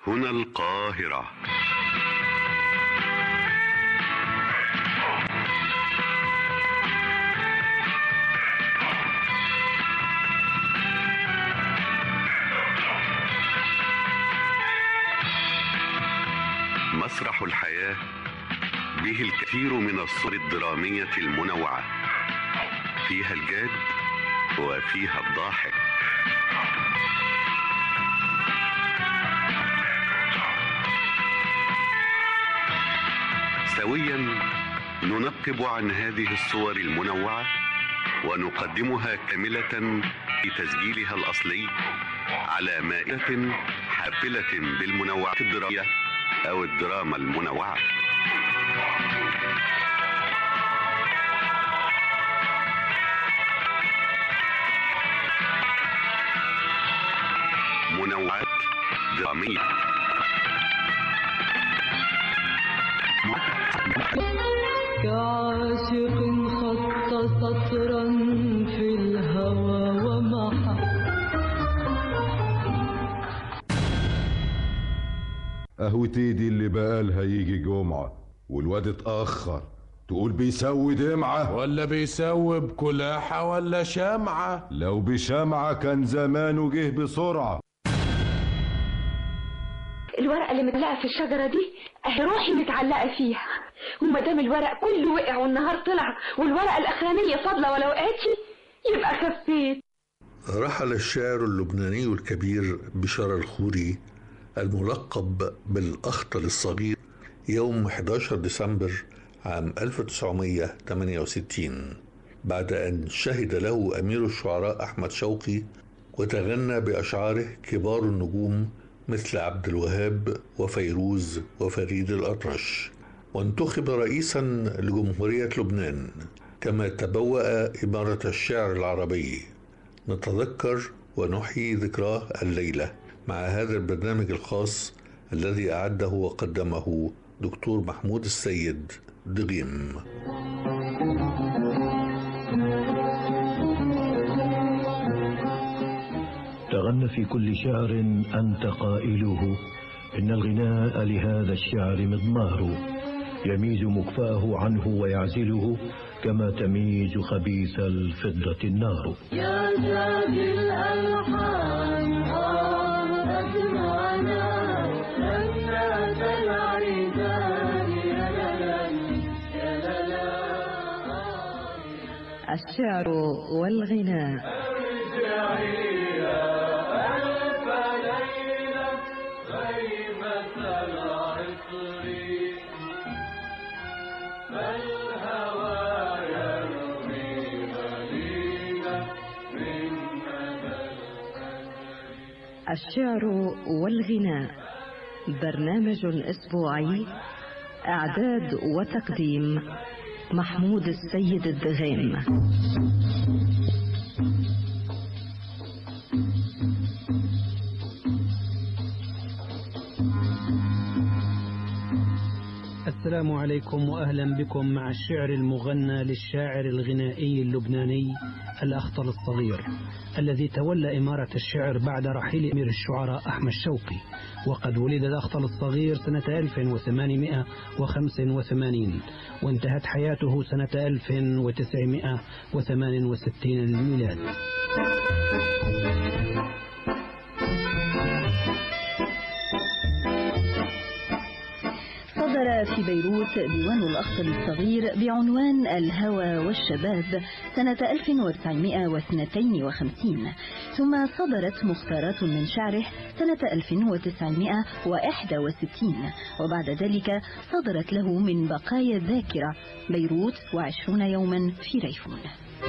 هنا القاهرة مسرح الحياة به الكثير من الصور الدرامية المنوعة فيها الجاد وفيها الضاحك سويا ننقب عن هذه الصور المنوعة ونقدمها كاملة في تسجيلها الأصلي على مائدة حافلة بالمنوعات الدرامية أو الدراما المنوعة منوعات درامية كعاشق خط سطرا في الهوى ومحى قهوتي دي اللي بقالها يجي جمعة والواد اتأخر تقول بيسوي دمعة ولا بيسوي بكلاحة ولا شمعة لو بشمعة كان زمانه جه بسرعة الورقة اللي متلقى في الشجرة دي اهي روحي متعلقة فيها وما دام الورق كله وقع والنهار طلع والورقة الأخرانية فاضلة ولا وقعتش يبقى خفيت رحل الشاعر اللبناني الكبير بشار الخوري الملقب بالأخطل الصغير يوم 11 ديسمبر عام 1968 بعد أن شهد له أمير الشعراء أحمد شوقي وتغنى بأشعاره كبار النجوم مثل عبد الوهاب وفيروز وفريد الأطرش وانتخب رئيسا لجمهورية لبنان كما تبوأ إمارة الشعر العربي نتذكر ونحيي ذكراه الليلة مع هذا البرنامج الخاص الذي أعده وقدمه دكتور محمود السيد دغيم تغنى في كل شعر أنت قائله إن الغناء لهذا الشعر مضمار يميز مكفاه عنه ويعزله كما تميز خبيث الفضة النار يا شادي الألحان آه أسمعنا لنا العيدان يا للا يا للا الشعر والغناء الشعر والغناء برنامج أسبوعي إعداد وتقديم محمود السيد الدغيم السلام عليكم واهلا بكم مع الشعر المغنى للشاعر الغنائي اللبناني الاخطل الصغير الذي تولى اماره الشعر بعد رحيل امير الشعراء احمد شوقي وقد ولد الاخطل الصغير سنه 1885 وانتهت حياته سنه 1968 للميلاد صدر في بيروت ديوان الأخطل الصغير بعنوان الهوى والشباب سنة 1952 ثم صدرت مختارات من شعره سنة 1961 وبعد ذلك صدرت له من بقايا الذاكرة بيروت وعشرون يوما في ريفون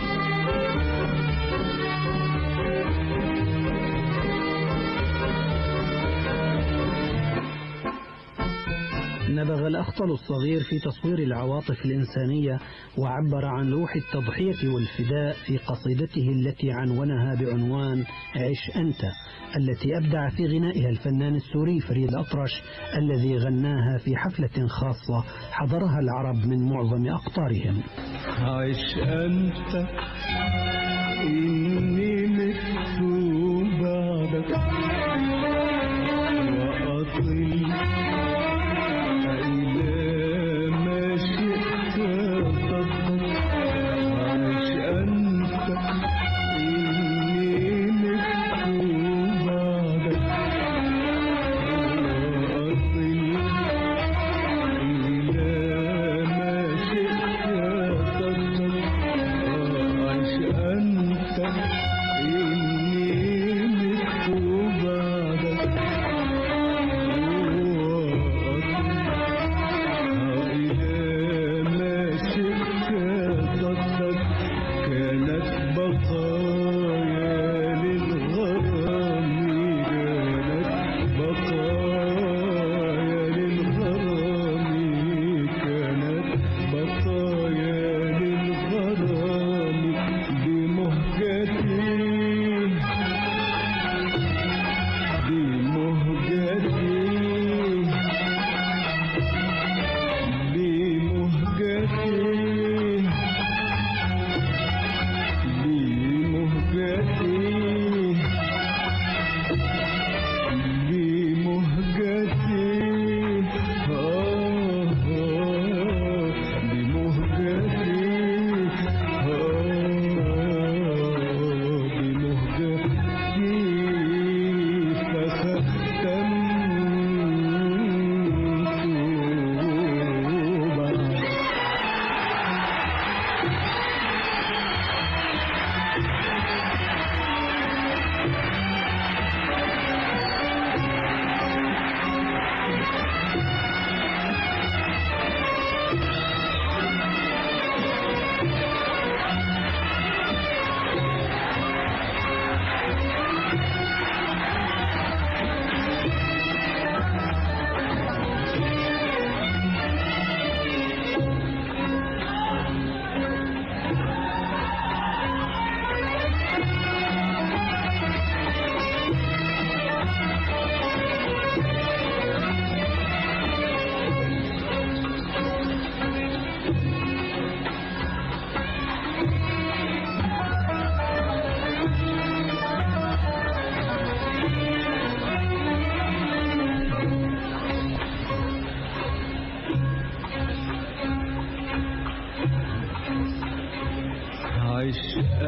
نبغ الأخطل الصغير في تصوير العواطف الإنسانية وعبر عن روح التضحية والفداء في قصيدته التي عنونها بعنوان عش أنت التي أبدع في غنائها الفنان السوري فريد الأطرش الذي غناها في حفلة خاصة حضرها العرب من معظم أقطارهم عش أنت إني مت بعدك وأطيب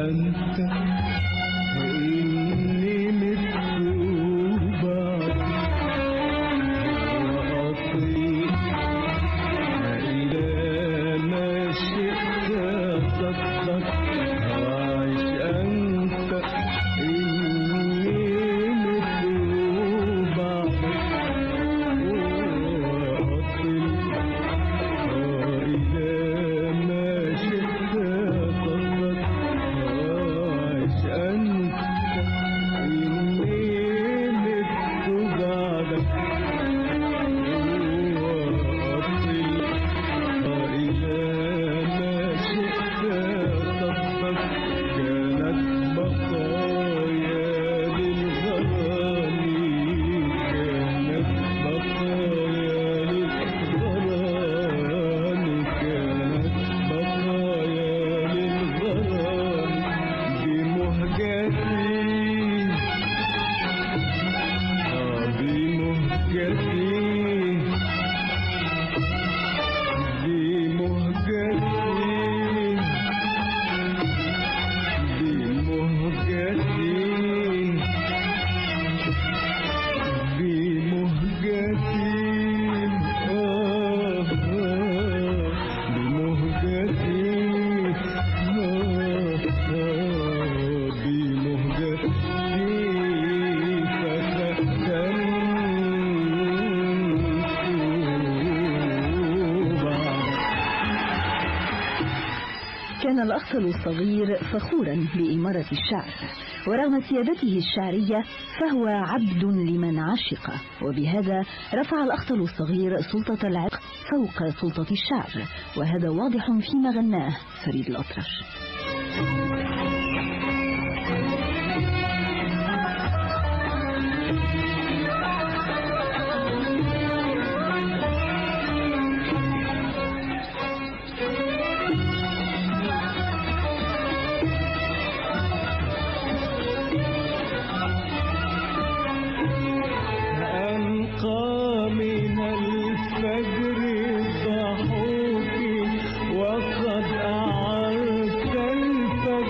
أنت إني مت بعد وأطير إلى ما شئت صدق عايش أنت إني مت بعد وأطير إلى ما شئت صدق عايش أنت إني مت بعدك بمهجتي بمهجتي بمهجتي بمهجتي آه آه بمهجتي آه آه بمهجتي ففتنت بعد كان الأخطل الصغير فخورا بإمارة الشعر ورغم سيادته الشعرية فهو عبد لمن عشق وبهذا رفع الأخطل الصغير سلطة العقل فوق سلطة الشعر وهذا واضح فيما غناه فريد الأطرش أنقى من الفجر ضحوكي وقد أعرت الفجر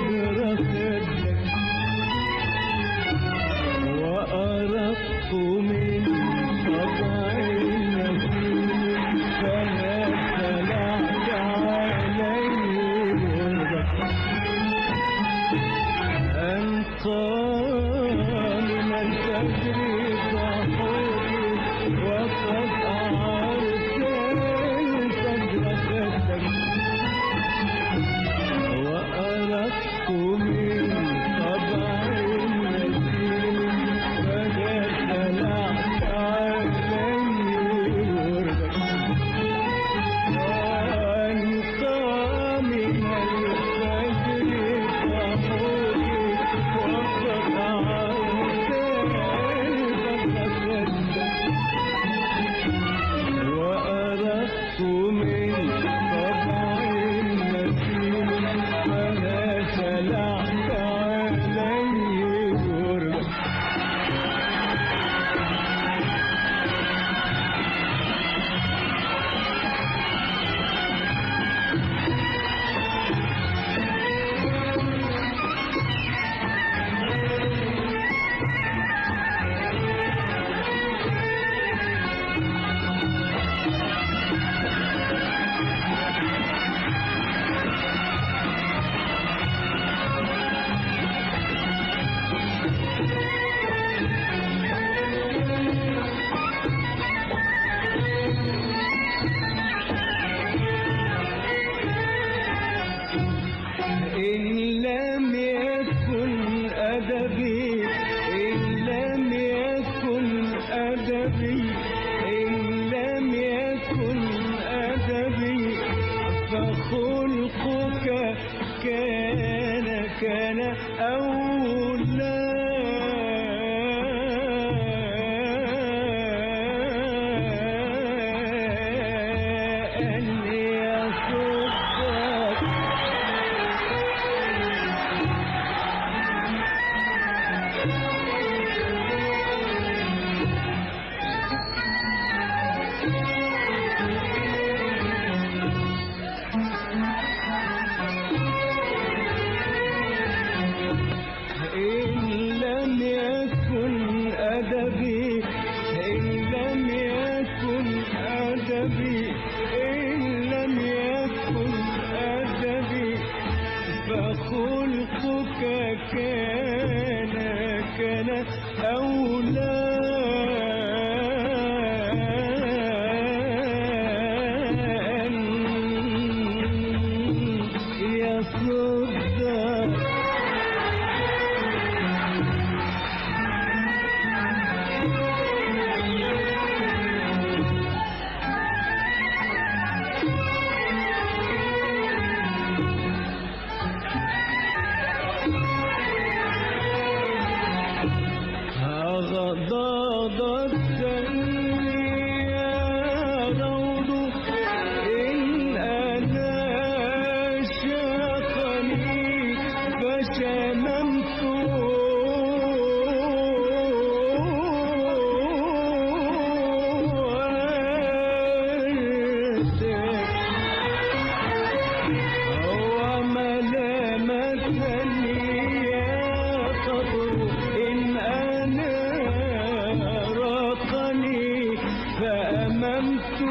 فأممت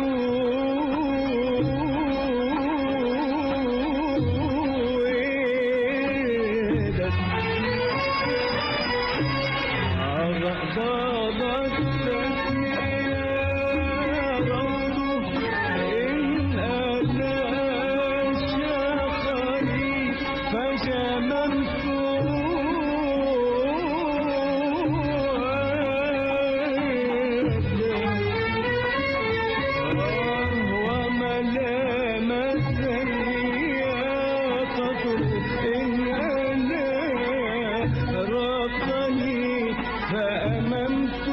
ويدك رقني فأممت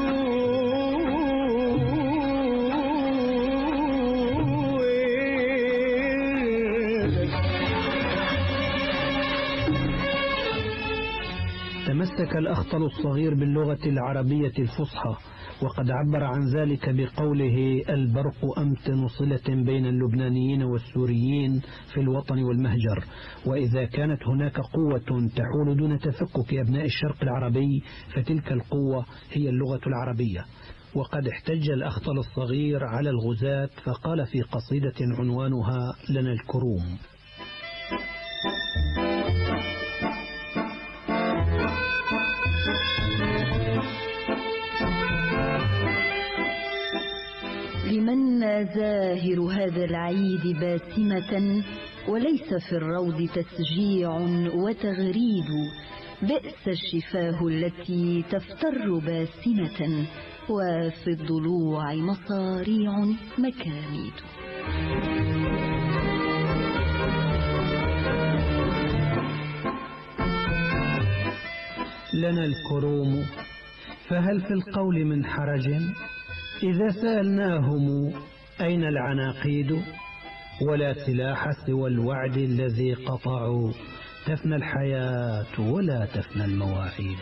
تمسك الأخطل الصغير باللغة العربية الفصحى وقد عبر عن ذلك بقوله البرق أمتن صلة بين اللبنانيين والسوريين في الوطن والمهجر وإذا كانت هناك قوة تحول دون تفكك أبناء الشرق العربي فتلك القوة هي اللغة العربية وقد احتج الأخطل الصغير على الغزاة فقال في قصيدة عنوانها لنا الكروم لمن زاهر هذا العيد باسمة وليس في الروض تسجيع وتغريد بئس الشفاه التي تفتر باسمة وفي الضلوع مصاريع مكاميد لنا الكروم فهل في القول من حرج إذا سألناهم أين العناقيد ولا سلاح سوى الوعد الذي قطعوا تفنى الحياة ولا تفنى المواعيد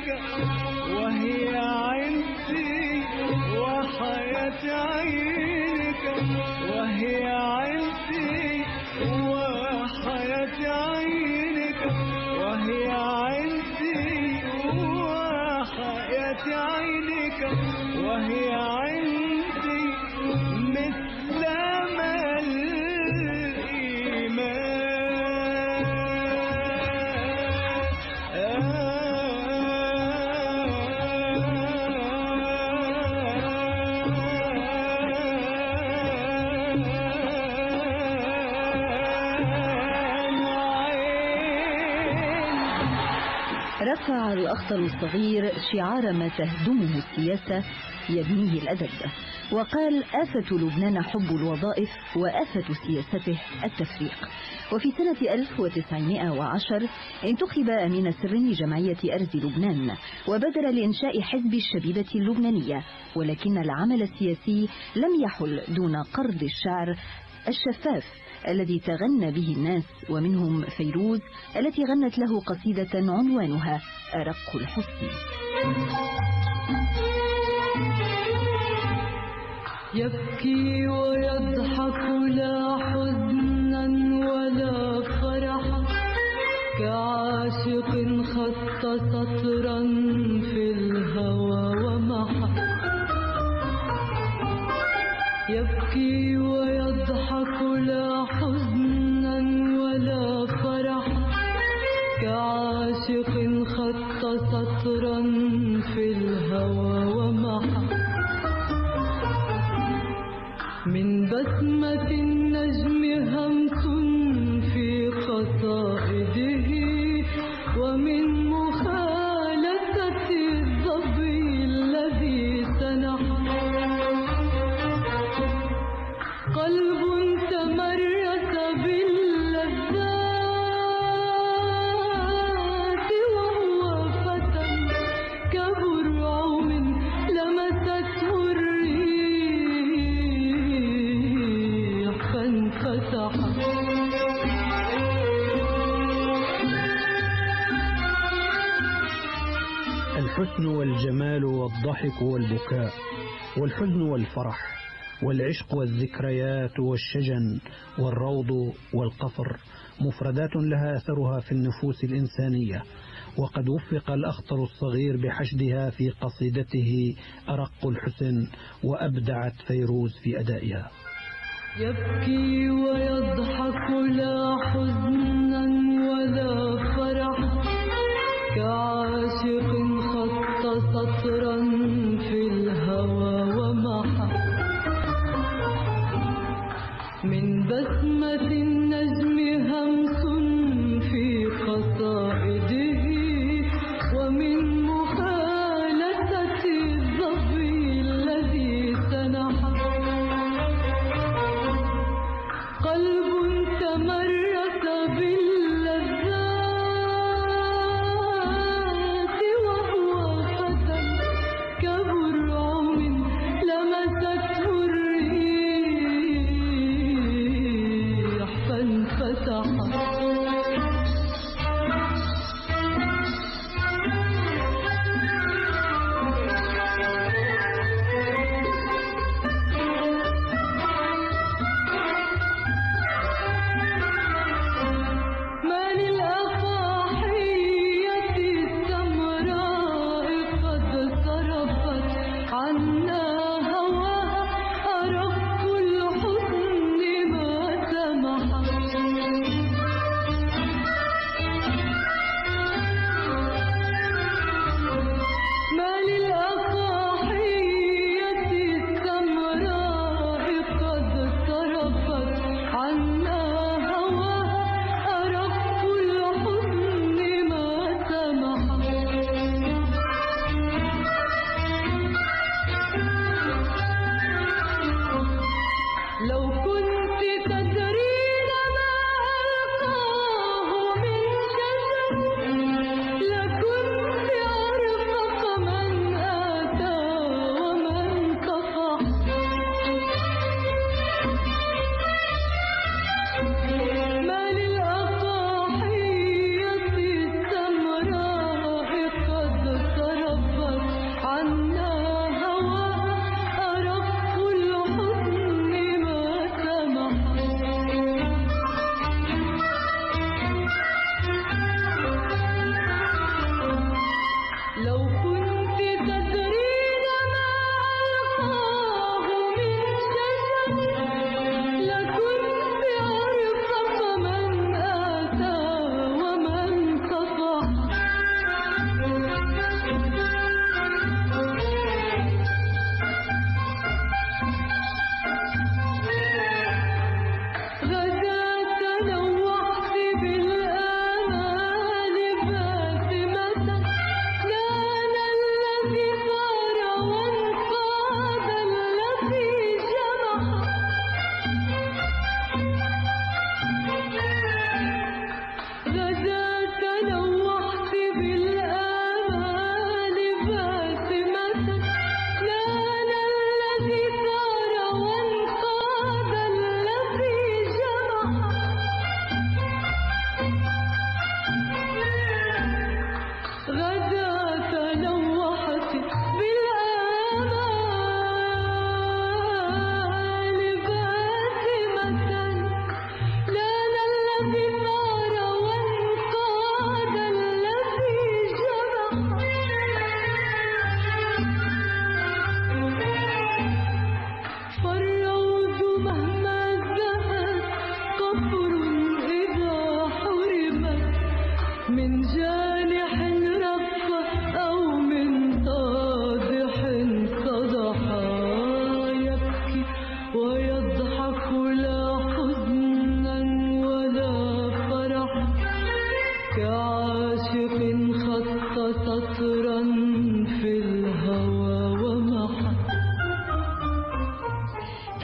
عينك وهي عينتي وحياة عينك وهي عينتي وحياة عينك وهي عينتي وحياة عينك وهي عندي مثل ما رفع الأخطل الصغير شعار ما تهدمه السياسة يبنيه الأدب وقال آفة لبنان حب الوظائف وآفة سياسته التفريق وفي سنة 1910 انتخب أمين سر لجمعية أرز لبنان وبدر لإنشاء حزب الشبيبة اللبنانية ولكن العمل السياسي لم يحل دون قرض الشعر الشفاف الذي تغنى به الناس ومنهم فيروز التي غنت له قصيدة عنوانها أرق الحسن يبكي ويضحك لا حزنا ولا فرحا كعاشق خط سطرا في الهوى ومحى يبكي ويضحك لا حزنا ولا فرحا كعاشق خط سطرا في الهوى ومحى من بسمة النجم همس في قصائده ومن مخالفة الظبي الذي سنح قلب تمرس باللذات وهو فتى كبرعم لمسته الريح فانفتح الحسن والجمال والضحك والبكاء والحزن والفرح والعشق والذكريات والشجن والروض والقفر مفردات لها أثرها في النفوس الإنسانية وقد وفق الأخطر الصغير بحشدها في قصيدته أرق الحسن وأبدعت فيروز في أدائها يبكي ويضحك لا حزنا ولا فرح كعاشق خط سطرا في الهوى ومحى من بسمة النجم همس في قصائده ومن مخالفة الظبي الذي سنح قلب تمرس باللذات وهو فتى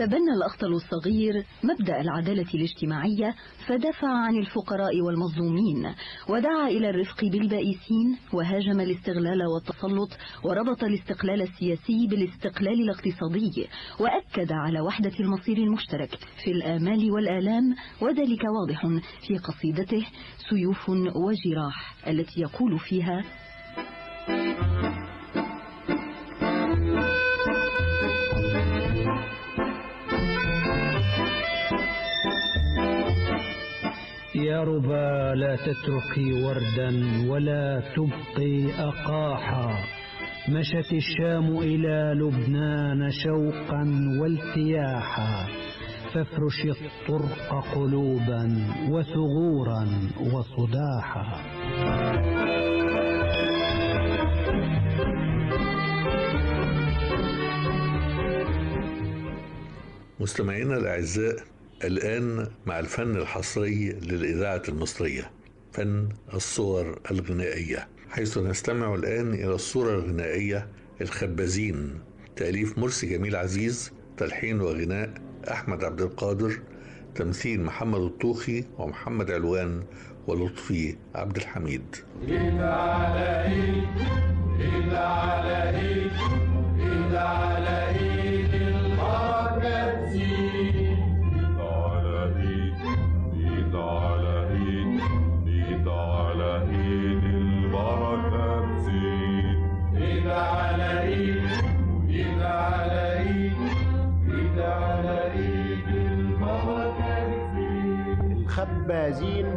تبنى الأخطل الصغير مبدأ العدالة الاجتماعية فدافع عن الفقراء والمظلومين ودعا إلى الرفق بالبائسين وهاجم الاستغلال والتسلط وربط الاستقلال السياسي بالاستقلال الاقتصادي وأكد على وحدة المصير المشترك في الآمال والآلام وذلك واضح في قصيدته سيوف وجراح التي يقول فيها يا ربا لا تتركي وردا ولا تبقي أقاحا مشت الشام إلى لبنان شوقا والتياحا فافرش الطرق قلوبا وثغورا وصداحا مستمعينا الأعزاء الآن مع الفن الحصري للإذاعة المصرية فن الصور الغنائية حيث نستمع الآن إلى الصورة الغنائية الخبازين تأليف مرسي جميل عزيز تلحين وغناء أحمد عبد القادر تمثيل محمد الطوخي ومحمد علوان ولطفي عبد الحميد إذا على إيد إذا على إيد إذا على إيد البركة تزيد إذا على إيد إذا على إيد إذا على إيد البركة تزيد إذا على إيد إذا على إيد إذا على إيد البركة تزيد الخبازين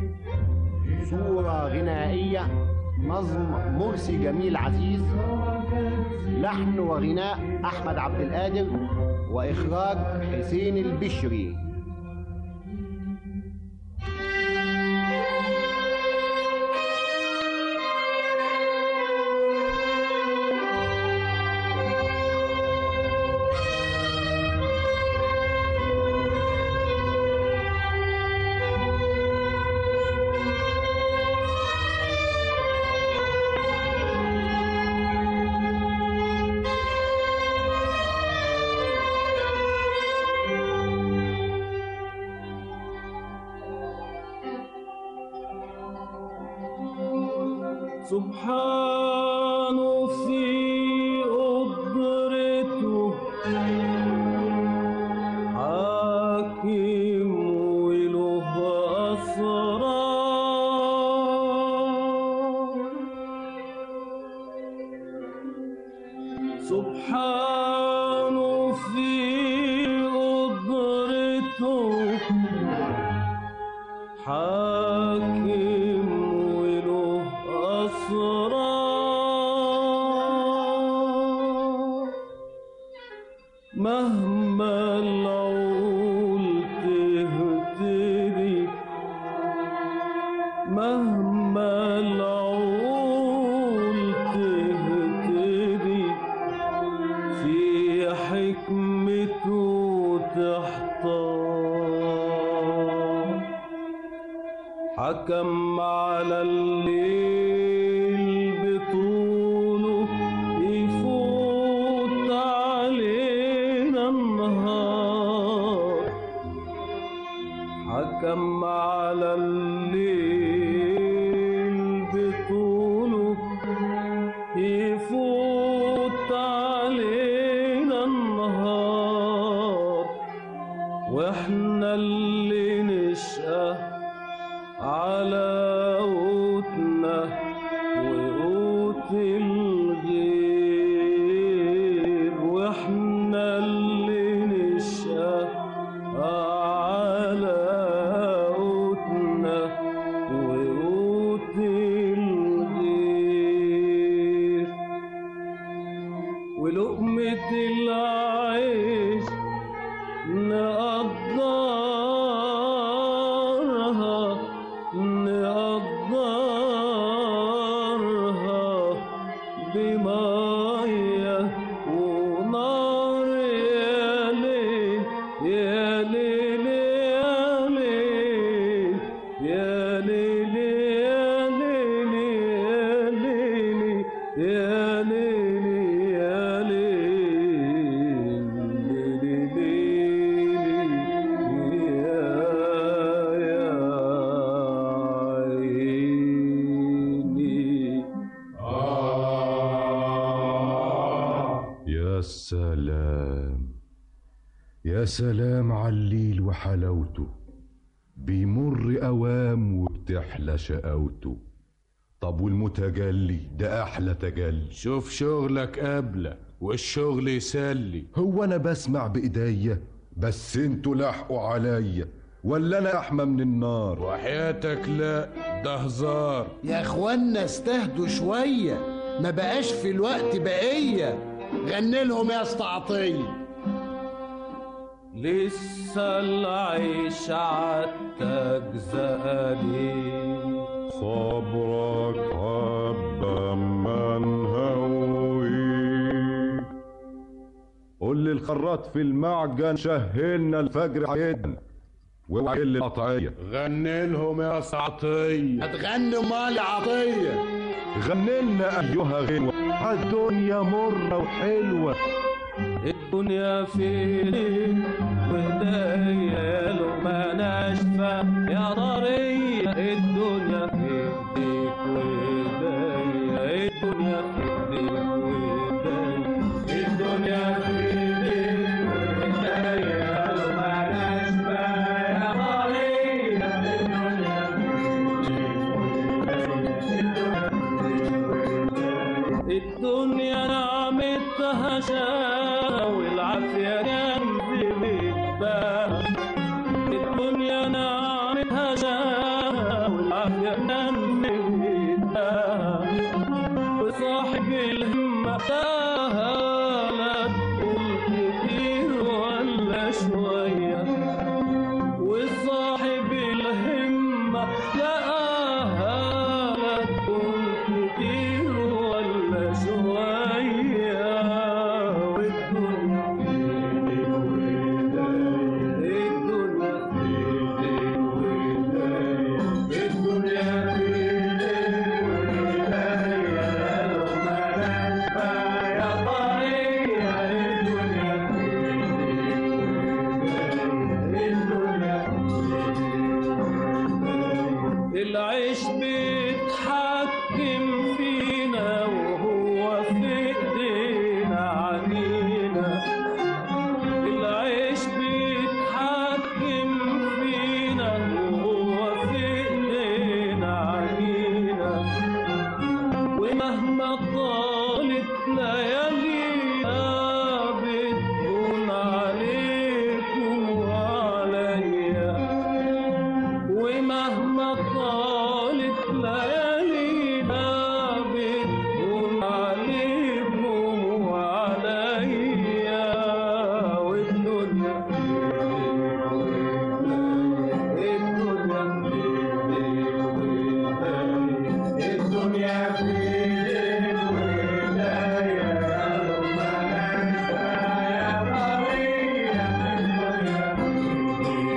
صورة غنائية نظم مرسي جميل عزيز لحن وغناء أحمد عبد القادر وإخراج حسين البشري سبحانه في قدرته حاكم وله أسرار سبحانه في قدرته حاكم وله أسرار مهما العقول تهتدي مهما العقول تهتدي في حكمته تحتار حكم على الليل بطوله يفوت علينا النهار حكم على الليل بطوله يفوت علينا النهار واحنا اللي نشقى على قوتنا وقوت الغير واحنا اللي نشقى على قوتنا وقوت الغير ولقمة العيش نقدرها نقدرها بمية ونار يا ليل يا ليل يا ليل يا ليل يا ليل يا ليل يا ليل يا ليل سلام يا سلام على الليل وحلاوته بيمر اوام وبتحلى شقاوته طب والمتجلي ده احلى تجلي شوف شغلك قبله والشغل يسلي هو انا بسمع بايديا بس انتوا لاحقوا عليا ولا انا احمى من النار وحياتك لا ده هزار يا اخوانا استهدوا شوية ما بقاش في الوقت بقية غني لهم يا اسطى عطية لسه العيش عالتاج زقالي صبرك حبة من هوي قول لي الخراط في المعجن شهلنا الفجر عيدنا واوعى اللي القطعية غني لهم يا سعطية هتغني مالي عطية غني لنا ايها غنوة عالدنيا مرة وحلوة الدنيا فين وهدايا لو ما ناشفة يا ضرية الدنيا في ايديك وهدايا الدنيا في ايديك وهدايا الدنيا في ايديك وهدايا لو ما ناشفة يا ضرية الدنيا الدنيا نعمتها شا والعافية جنبي بتبان الدنيا نعمتها شا والعافية جنبي بتبان وصاحب الهمة تاها لا تقول كتير ولا شوية وصاحب الهمة لقاها لا تقول كتير ولا شوية والدنيا في ايديك وإيديا الدنيا في ايديك وإيديا الدنيا في ايديك وإيديا لو ما نشفى يا طريقة الدنيا في العيش بيتحكم فينا وهو في ايدينا عنينا العيش بيتحكم فينا وهو في ايدينا عنينا ومهما طالت ليالينا بتكون عليكم وعليا ومهما طالت ليالينا بتكون عليكم وعليا والدنيا في ايديك الدنيا في ايديك الدنيا في ايديك وإيديا لو ما ننسى يا طريقة الدنيا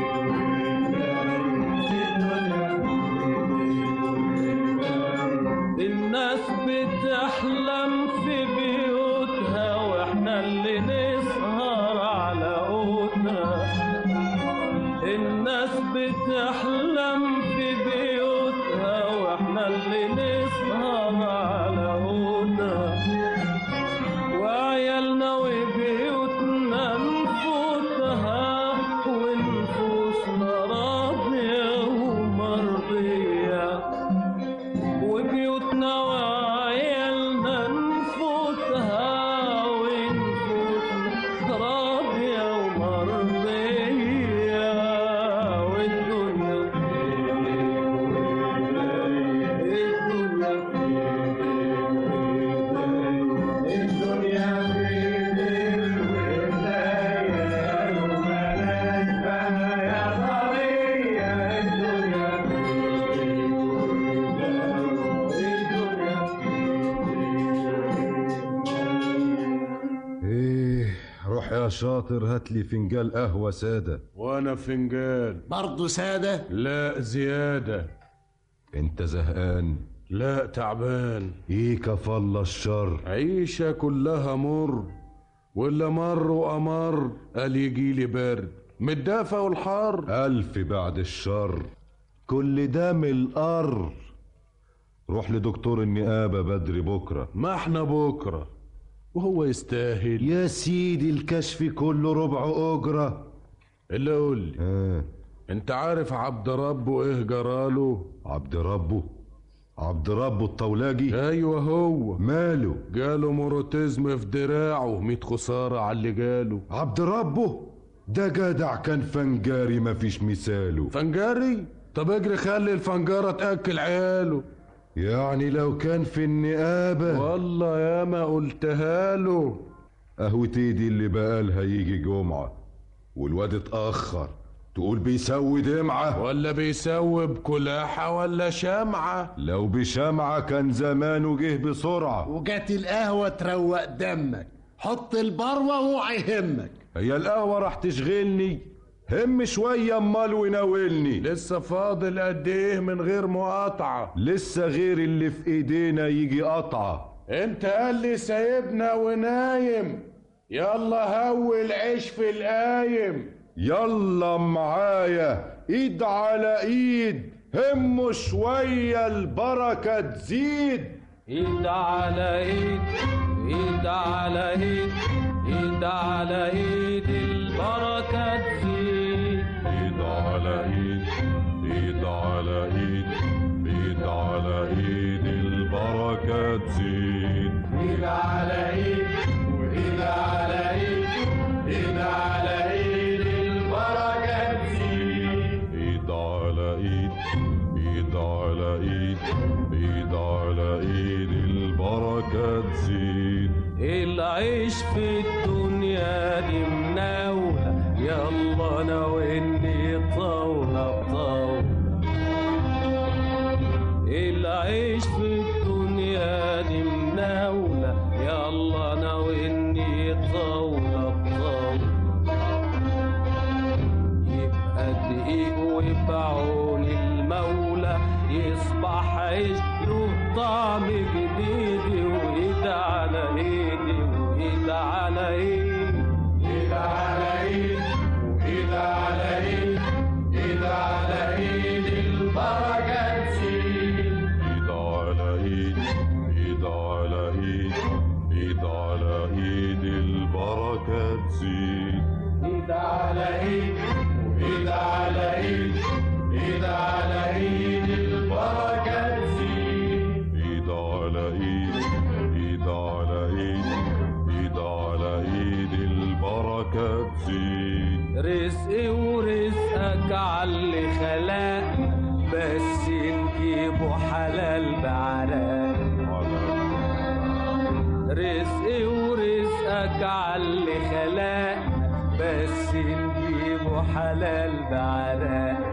الناس بتحلم في بيوتها واحنا اللي نسهر على قوتها الناس بتحلم في بيوتها واحنا اللي نسهر على قوتها وعيالنا وبيوتنا نفوتها ونفوسنا راضية ومرضية وبيوتنا وعيالنا نفوتها ونفوسنا راضية ومرضية والدنيا الدنيا في ايديك وإيديا لو ما نشفى يا طريقة الدنيا في ايه روح يا شاطر هات لي فنجان قهوة سادة وانا فنجان برضه سادة لا زيادة انت زهقان لا تعبان ايه كفالة الشر عيشة كلها مر ولا مر وأمر قال يجي لي برد متدافى والحر ألف بعد الشر كل ده من القر روح لدكتور النقابة بدري بكرة ما احنا بكرة وهو يستاهل يا سيدي الكشف كله ربع أجرة اللي قول لي آه. انت عارف عبد ربه ايه جراله عبد ربه عبد ربه الطولاجي ايوه هو ماله جاله موروتيزم في دراعه ميت خسارة على اللي جاله عبد ربه ده جدع كان فنجاري مفيش مثاله فنجاري طب اجري خلي الفنجارة تأكل عياله يعني لو كان في النقابة والله يا ما قلتها له قهوة ايدي اللي بقالها يجي جمعة والواد اتأخر تقول بيسوي دمعة ولا بيسوي بكلاحة ولا شمعة لو بشمعة كان زمانه جه بسرعة وجات القهوة تروق دمك حط البروة واوعى يهمك هي القهوة راح تشغلني هم شوية امال وناولني لسه فاضل قد ايه من غير مقاطعة لسه غير اللي في ايدينا يجي قطعة انت قال لي سايبنا ونايم يلا هول عيش في القايم يلا معايا ايد على ايد هم شوية البركة تزيد ايد على ايد ايد على ايد ايد على ايد البركة تزيد ايد على ايد ايد على ايد ايد على ايد البركة تزيد ايد على ايد وايد على ايد ايد على ايد البركة تزيد ايد على ايد ايد على ايد ايد على ايد البركة تزيد العيش في الدنيا دي مناولة يلا ناولني طاولة بطاولة العيش في الدنيا دي مناولة يلا ناولني طاولة بطاولة يبقى دقيق وبعون المولى يصبح عيش له طعم جديد وايد على ايدي وايد على ايدي ايد على ايد وايد على ايد ايد على ايد البركة تزيد ايد على ايد ايد على ايد ايد على ايد البركة تزيد ايد على ايد وايد على ايد ايد على ايد البركة تزيد ايد على ايد ايد على ايد ايد على ايد البركة تزيد رزقي ورزقك عاللي خلقنا بس نجيبه حلال بعراق رزقي ورزقك عاللي خلقنا بس نجيبه حلال بعراق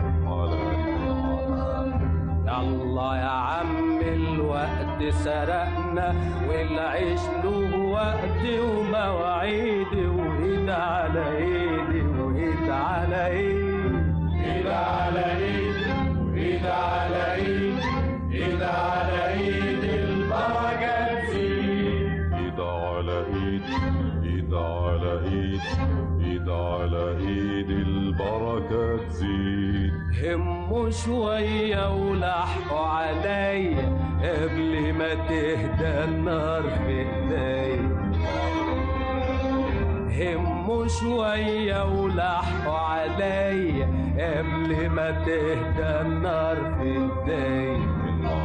يلا يا عم الوقت سرقنا والعيش له وقت ومواعيد وايد على ايدي وايد على ايدي ايد على ايد وايد على ايد ايد على ايد البركة تزيد ايد على ايد ايد على ايد ايد على ايد البركة تزيد هموا شوية ولحقوا عليا قبل ما تهدى النار في ايديا هموا شوية ولحقوا عليا قبل ما تهدى النار في ايديا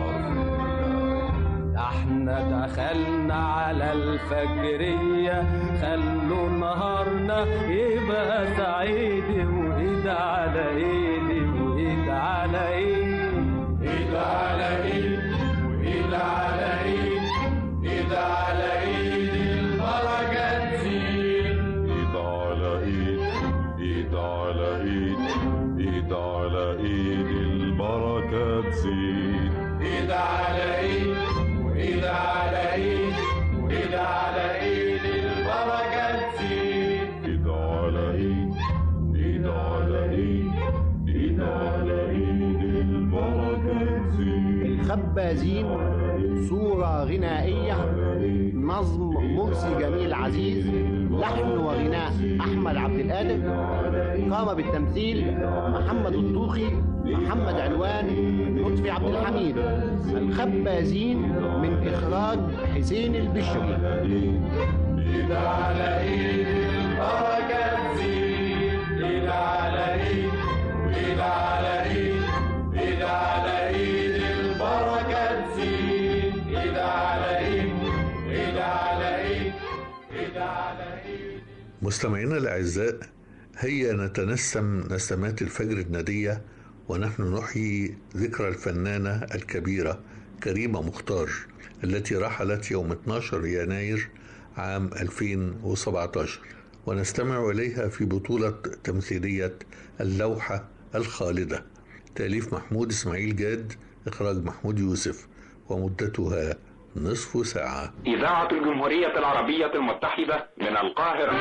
احنا دخلنا على الفجرية خلوا نهارنا يبقى سعيد وايد على ايدي وايد على ايدي ايد على ايد وايد على ايد ايد على ايد البركة تزيد ايد على ايد ايد على ايد ايد على ايد البركة تزيد ايد على ايد وايد على ايد وايد على ايد البركة تزيد ايد على ايد ايد على ايد ايد على ايد البركة تزيد الخبازين صورة غنائية نظم مرسي جميل عزيز لحن وغناء أحمد عبد القادر قام بالتمثيل محمد الطوخي محمد علوان لطفي عبد الحميد الخبازين من إخراج حسين البشري إيد على إيد البركة تزيد إيد على إيد وإيد على إيد إيد على إيد البركة تزيد إيد على إيد إيد على إيد إيد على إيد مستمعينا الأعزاء هيا نتنسم نسمات الفجر الندية ونحن نحيي ذكرى الفنانة الكبيرة كريمة مختار التي رحلت يوم 12 يناير عام 2017 ونستمع إليها في بطولة تمثيلية اللوحة الخالدة تأليف محمود إسماعيل جاد إخراج محمود يوسف ومدتها نصف ساعة إذاعة الجمهورية العربية المتحدة من القاهرة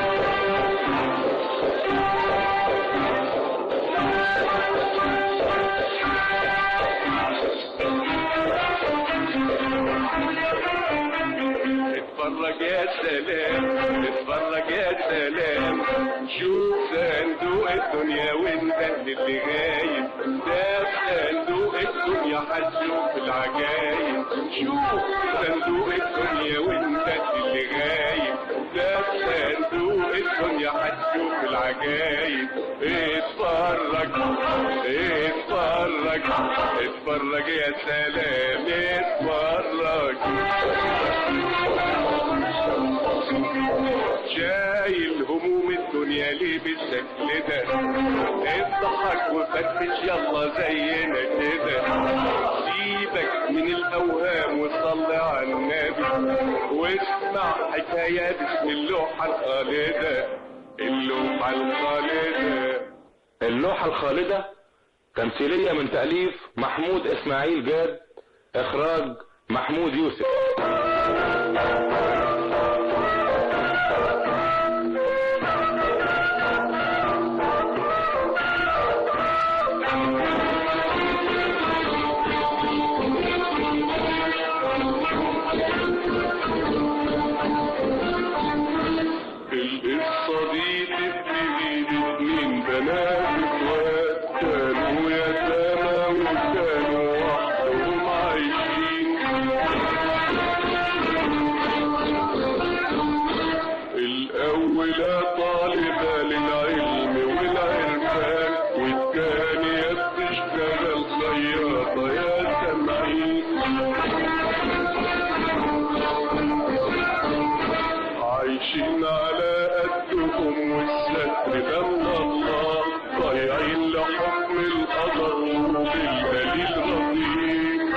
اتفرج يا سلام اتفرج يا سلام شوف صندوق الدنيا وانت اللي غايب ده صندوق الدنيا هتشوف العجايب شوف صندوق الدنيا وانت اللي غايب ده صندوق الدنيا هتشوف العجايب اتفرج اتفرج اتفرج يا سلام اتفرج شايل هموم الدنيا ليه بالشكل ده اضحك وفتش يلا زينا كده سيبك من الاوهام وصلي على النبي واسمع حكايات اسم اللوحة الخالدة اللوحة الخالدة اللوحة الخالدة تمثيلية من تأليف محمود إسماعيل جاد إخراج محمود يوسف القصة دي تبتدي باتنين بنات اخوات كانوا يتامى وكانوا وحدهم عايشين الأولى طالبة للعلم والعرفان والتانية بتشتغل خياطة يا سامعين عايشين على قدهم والستر لما الله ضايعين لحكم القدر وبالدليل رضيك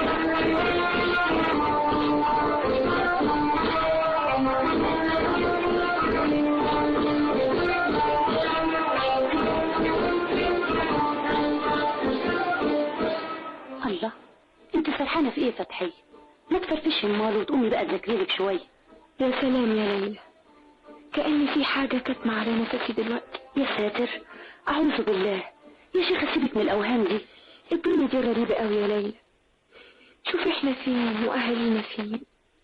الله انت فرحانة في ايه يا فتحية ما تفرفش المال وتقومي بقى تذاكري لك شوية يا سلام يا ليلى كأن في حاجة كاتمة على نفسي دلوقتي يا ساتر اعوذ بالله يا شيخة سيبك من الاوهام دي الدنيا دي غريبة قوي يا ليلى شوف احنا فين واهالينا فين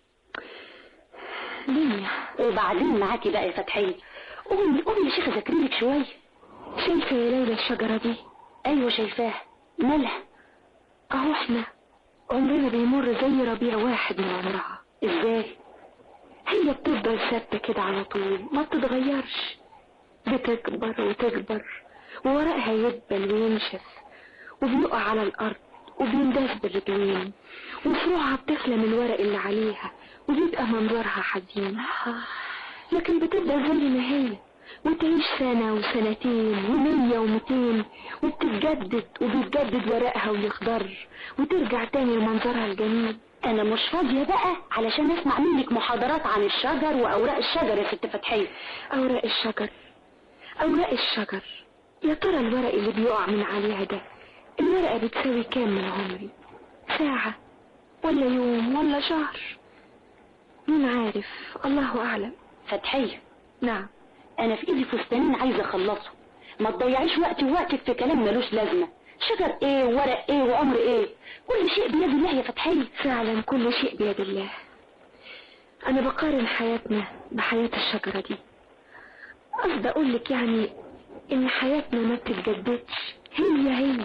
دنيا وبعدين معاكي بقى يا فتحية قومي قومي يا شيخة ذاكري لك شوية شايفة يا ليلى الشجرة دي ايوه شايفاها مالها اهو احنا عمرنا بيمر زي ربيع واحد من عمرها ازاي هي بتفضل ثابتة كده على طول ما بتتغيرش بتكبر وتكبر وورقها يدبل وينشف وبيقع على الأرض وبينداس بالرجلين وفروعها بتخلى من الورق اللي عليها وبيبقى منظرها حزين لكن بتفضل زي ما هي وتعيش سنة وسنتين ومية ومتين وبتتجدد وبيتجدد ورقها ويخضر وترجع تاني لمنظرها الجميل انا مش فاضية بقى علشان اسمع منك محاضرات عن الشجر واوراق الشجر يا ست فتحية أوراق الشجر أوراق الشجر يا ترى الورق اللي بيقع من عليها ده الورقة بتساوي كام من عمري ساعة ولا يوم ولا شهر مين عارف الله أعلم فتحية نعم انا في ايدي فستانين عايزة اخلصه ما تضيعيش وقتي ووقتك في كلام ملوش لازمة شجر ايه وورق ايه وعمر ايه كل شيء بيد الله يا فتحية فعلا كل شيء بيد الله أنا بقارن حياتنا بحياة الشجرة دي قصدي أقول لك يعني إن حياتنا ما بتتجددش هي هي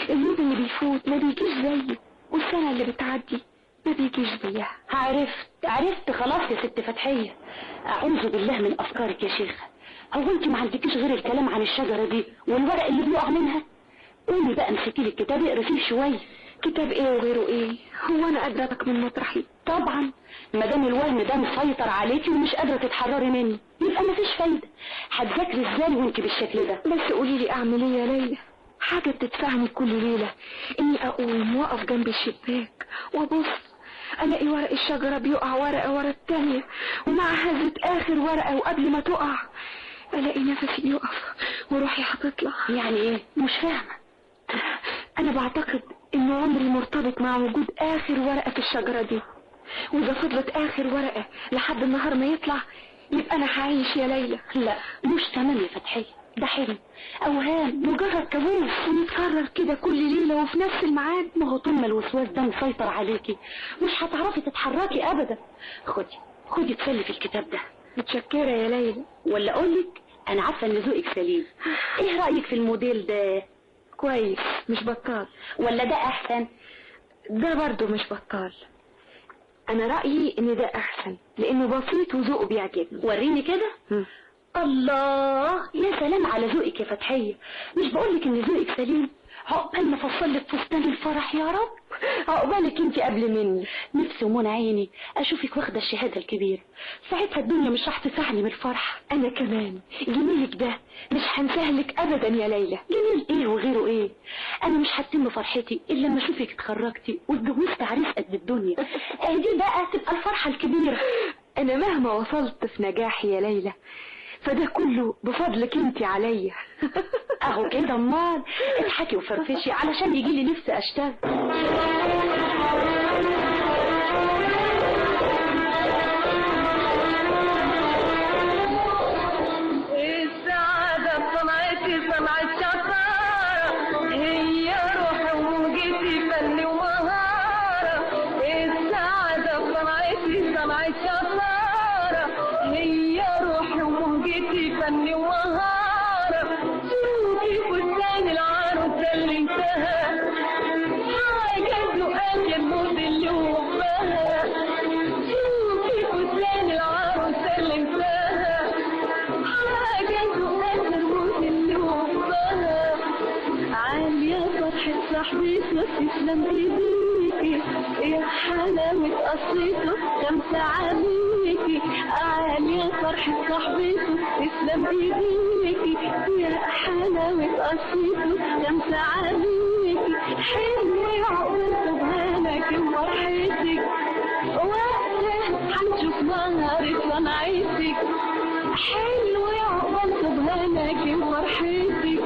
اليوم اللي بيفوت ما بيجيش زيه والسنة اللي بتعدي ما بيجيش زيها عرفت عرفت خلاص يا ست فتحية أعوذ بالله من أفكارك يا شيخة هو أنت ما عندكيش غير الكلام عن الشجرة دي والورق اللي بيقع منها قومي بقى امسكي لي الكتاب اقري فيه شوية كتاب ايه وغيره ايه هو انا قدرتك من مطرحي طبعا ما دام الوهم ده مسيطر عليكي ومش قادرة تتحرري منه يبقى مفيش فايدة هتذاكري ازاي وانت بالشكل ده بس قولي لي اعمل ايه يا ليلى حاجة بتدفعني كل ليلة اني اقوم واقف جنب الشباك وابص الاقي ورق الشجرة بيقع ورقة ورا التانية ومع هزة اخر ورقة وقبل ما تقع الاقي نفسي يقف وروحي هتطلع يعني ايه مش فاهمة انا بعتقد ان عمري مرتبط مع وجود اخر ورقة في الشجرة دي واذا فضلت اخر ورقة لحد النهار ما يطلع يبقى انا هعيش يا ليلى لا مش تمام يا فتحية ده حلم اوهام مجرد كابوس ونتكرر كده كل ليلة وفي نفس الميعاد ما هو طول ما الوسواس ده مسيطر عليكي مش هتعرفي تتحركي ابدا خدي خدي تسلي في الكتاب ده متشكرة يا ليلى ولا اقولك انا عارفة ان ذوقك سليم ايه رأيك في الموديل ده كويس مش بطال ولا ده احسن ده برضو مش بطال انا رأيي ان ده احسن لانه بسيط وذوقه بيعجبني وريني كده الله يا سلام على ذوقك يا فتحية مش بقولك ان ذوقك سليم عقبال ما افصل لك فستان الفرح يا رب عقبالك انت قبل مني نفسي ومنى عيني اشوفك واخده الشهاده الكبيره ساعتها الدنيا مش راح تسعني من الفرح انا كمان جميلك ده مش هنساه لك ابدا يا ليلى جميل ايه وغيره ايه انا مش هتم فرحتي الا لما اشوفك اتخرجتي واتجوزت عريس قد الدنيا اه دي بقى تبقى الفرحه الكبيره انا مهما وصلت في نجاحي يا ليلى فده كله بفضلك انت عليا اهو كده امال اضحكي وفرفشي علشان يجي لي نفسي اشتغل السعادة بصنعتي صنع الشطارة هي روح وموجتي فن ومهارة السعادة بصنعتي صنع الشطارة هي روح وموجتي فن ومهارة شوفي فستان العروسة اللي انتهى حاجة ذوقات الموت اللي وفاها شوفي فستان العروسة اللي انتهى حاجة ذوقات الموت اللي وفاها عالية فرحة صاحبتي تسلم ايديكي يا حلاوة قصيته خمسة عليكي عالية فرحة صاحبته تسلم ايديكي يا حلاوة قصيته خمسة عليكي حلو يعقل سبحانك وفرحتك وقتها هنشوف نهار صنعتك حلو يعقل سبحانك وفرحتك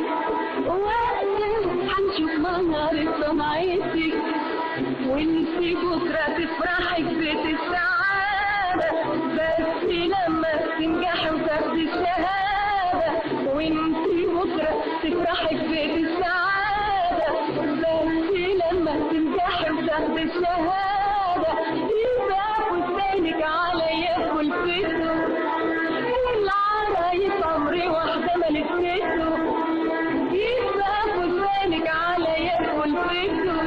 وقتها هنشوف نهار صنعتك وانت بكرة تفرحي ببيت السعادة بس لما تنجحي وتاخدي الشهادة وانت بكرة تفرحي ببيت السعادة بس لما تنجحي وتاخدي الشهادة يبقى فستانك عليا كلفته العرايس عمري واحدة ما لفته يبقى فستانك عليا كلفته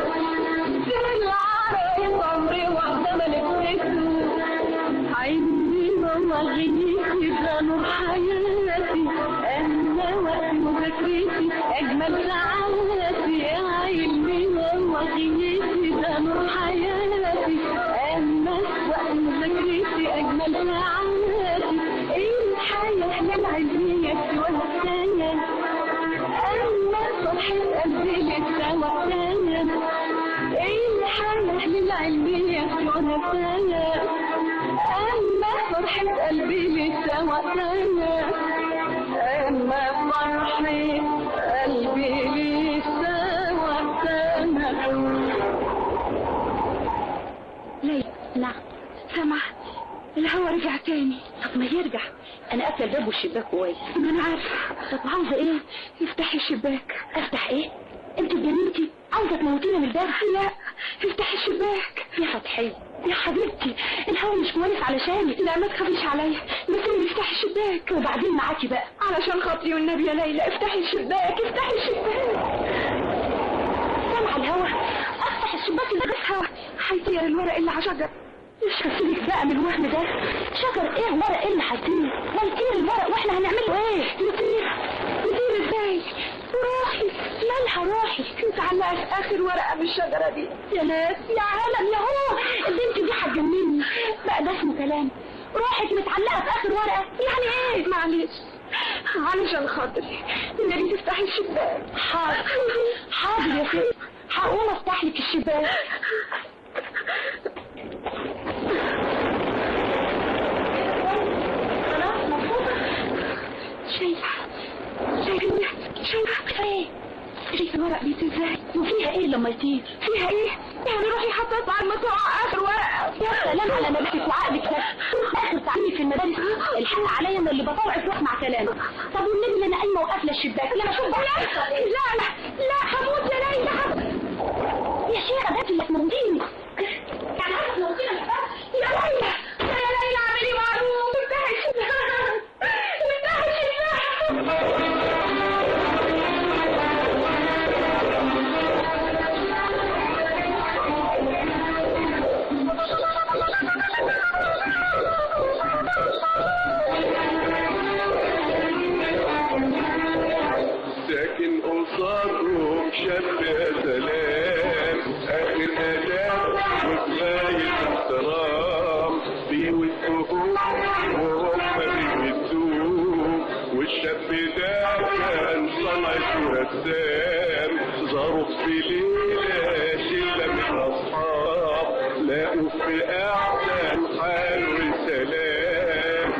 العرايس عمري واحدة ما لفته عندي ماما غنيتي ده نور حياتي أنا وقت مذاكرتي أجمل ساعاتي يا علمي ماما غنيتي ده نور حياتي أنا وقت مذاكرتي أجمل ساعاتي الحياة للعلمية سوى الثانية أما فرحة قلبي لسه وقتها الحياة للعلمية سوى الثانية أما فرحة قلبي لسه وقتها أما فرحة قلبي لسه وقتها ليلى نعم سمعت الهوا رجع تاني طب ما يرجع انا قافله الباب والشباك كويس ما انا عارفه طب عاوزه ايه افتحي الشباك افتح ايه انت اتجننتي عاوزه تموتينا من الباب لا افتحي الشباك يا فتحية يا حبيبتي الهوا مش كويس علشانك لا ما تخافيش عليا بس انت افتحي الشباك وبعدين معاكي بقى علشان خاطري والنبي يا ليلى افتحي الشباك افتحي الشباك الشباك ده بس هوا هيطير الورق اللي على شجر مش هسيبك بقى من الوهم ده شجر ايه ورق ايه اللي هيطير ما يطير الورق واحنا هنعمله ايه يطير يطير ازاي روحي مالها روحي متعلقه في اخر ورقه من الشجره دي يا ناس يا عالم يا هو البنت دي هتجنني بقى ده اسمه كلام روحك متعلقه في اخر ورقه يعني ايه معلش علشان خاطري النبي تفتحي الشباك حاضر حاضر يا ستي هقوم افتح لك الشباك خلاص مبسوطة شايفة شايفة شايفة ايه شايفة الورق بيطير ازاي وفيها ايه لما يطير فيها ايه يعني روحي حطيت على المطوع اخر ورقة يا سلام على نفسك وعقلك بس اخر تعليمي في المدارس الحق عليا انا اللي بطوعك واسمع كلامك طب والنبي انا قايمه وقافله الشباك لما اشوف لا لا لا هموت يا ليلى هموت يا شيخة ده اللي تموتيني يعني عايزة تموتيني يا ليلى يا ليلى اعملي معروف افتحي الشباك افتحي الشباك ساكن قصادهم شاب يا سلام اخر اداب وكفايه احترام بيودوهم وهم بيودوه والشاب ده كان صنعة رسام ظروف في ليلة شلة من أصحاب لقوا في أحسن حال وسلام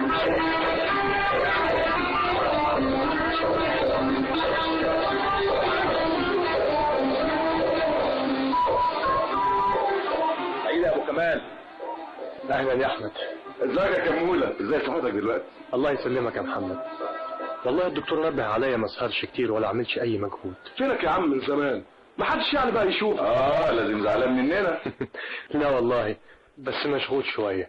عيد يا ابو كمال اهلا يا احمد ازيك يا كموله ازاي صحتك دلوقتي الله يسلمك يا محمد والله الدكتور نبه عليا ما اسهرش كتير ولا عملش اي مجهود فينك يا عم من زمان ما حدش يعني بقى يشوف اه لازم زعلان مننا لا والله بس مشغول شويه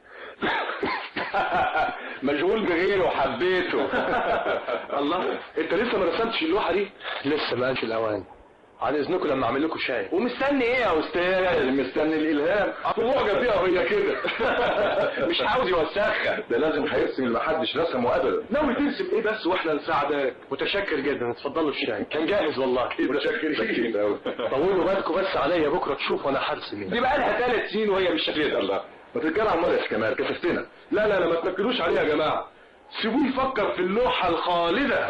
مشغول بغيره وحبيته الله انت لسه ما رسمتش اللوحه دي لسه ما قالش الاوان عن اذنكم لما اعمل لكم شاي ومستني ايه يا استاذ مستني الالهام معجب بيها وهي كده مش عاوز يوسخها ده لازم هيرسم اللي محدش رسمه ابدا ناوي ترسم ايه بس واحنا نساعدك متشكر جدا اتفضلوا الشاي كان جاهز والله متشكرين قوي طولوا بالكم بس عليا بكره تشوفوا انا هرسم ايه دي بقى لها ثلاث سنين وهي بالشكل ده الله ما تتجرع عمال يا كمال كسفتنا لا لا لا ما تنكروش عليه يا جماعه سيبوه يفكر في اللوحه الخالده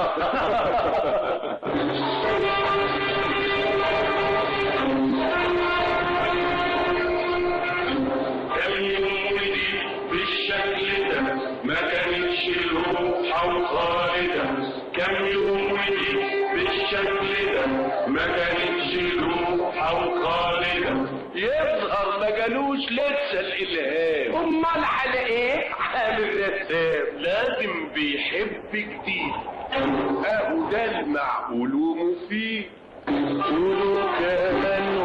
بالشكل ده ما كانتش لوحة وخالدة كم يوم ودي بالشكل ده ما كانتش لوحة وخالدة يظهر ما جالوش لسه الالهام امال على ايه حال الرسام لازم بيحب جديد اهو ده المعقول ومفيد قولوا كمان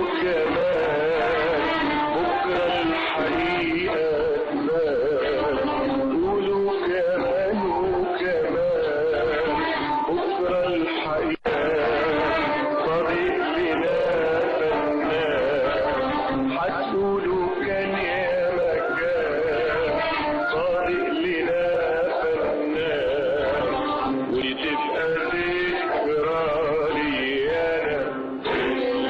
وكمان بكره الحقيقه تبان قولوا كمان وكمان بكره الحقيقه طريق لنا فنان هتقولوا كان يا مكان طريق لنا فنان وتبقى ذكرى لي انا